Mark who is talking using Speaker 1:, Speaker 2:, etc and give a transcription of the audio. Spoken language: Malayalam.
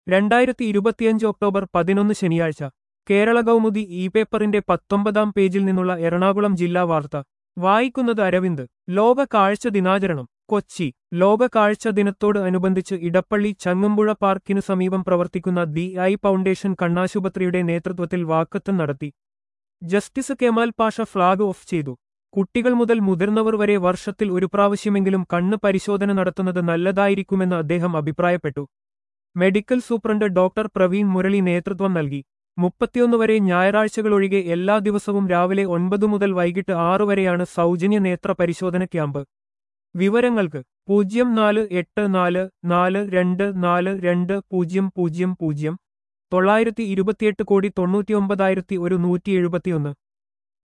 Speaker 1: രണ്ടായിരത്തി ഇരുപത്തിയഞ്ച് ഒക്ടോബർ പതിനൊന്ന് ശനിയാഴ്ച കേരള കൗമുദി ഇ പേപ്പറിന്റെ പത്തൊമ്പതാം പേജിൽ നിന്നുള്ള എറണാകുളം ജില്ലാ വാർത്ത വായിക്കുന്നത് അരവിന്ദ് ലോക കാഴ്ച ദിനാചരണം കൊച്ചി ലോക കാഴ്ച ദിനത്തോട് അനുബന്ധിച്ച് ഇടപ്പള്ളി ചങ്ങമ്പുഴ പാർക്കിനു സമീപം പ്രവർത്തിക്കുന്ന ദി ഐ ഫൗണ്ടേഷൻ കണ്ണാശുപത്രിയുടെ നേതൃത്വത്തിൽ വാക്കത്തം നടത്തി justice Kemal Pasha flag off ചെയ്തു കുട്ടികൾ മുതൽ മുതിർന്നവർ വരെ വർഷത്തിൽ ഒരു പ്രാവശ്യമെങ്കിലും കണ്ണ് പരിശോധന നടത്തുന്നത് നല്ലതായിരിക്കുമെന്ന് അദ്ദേഹം അഭിപ്രായപ്പെട്ടു medical superintendent doctor Praveen Murali നേതൃത്വം നൽകി മുപ്പത്തിയൊന്ന് വരെ ഞായറാഴ്ചകളൊഴികെ എല്ലാ ദിവസവും രാവിലെ ഒൻപത് മുതൽ വൈകിട്ട് ആറു വരെയാണ് സൗജന്യ നേത്ര പരിശോധന ക്യാമ്പ് വിവരങ്ങൾക്ക് പൂജ്യം നാല് എട്ട് നാല് നാല് രണ്ട് നാല് രണ്ട് പൂജ്യം പൂജ്യം പൂജ്യം തൊള്ളായിരത്തി ഇരുപത്തിയെട്ട് കോടി തൊണ്ണൂറ്റിയൊമ്പതായിരത്തി ഒരു നൂറ്റി എഴുപത്തിയൊന്ന്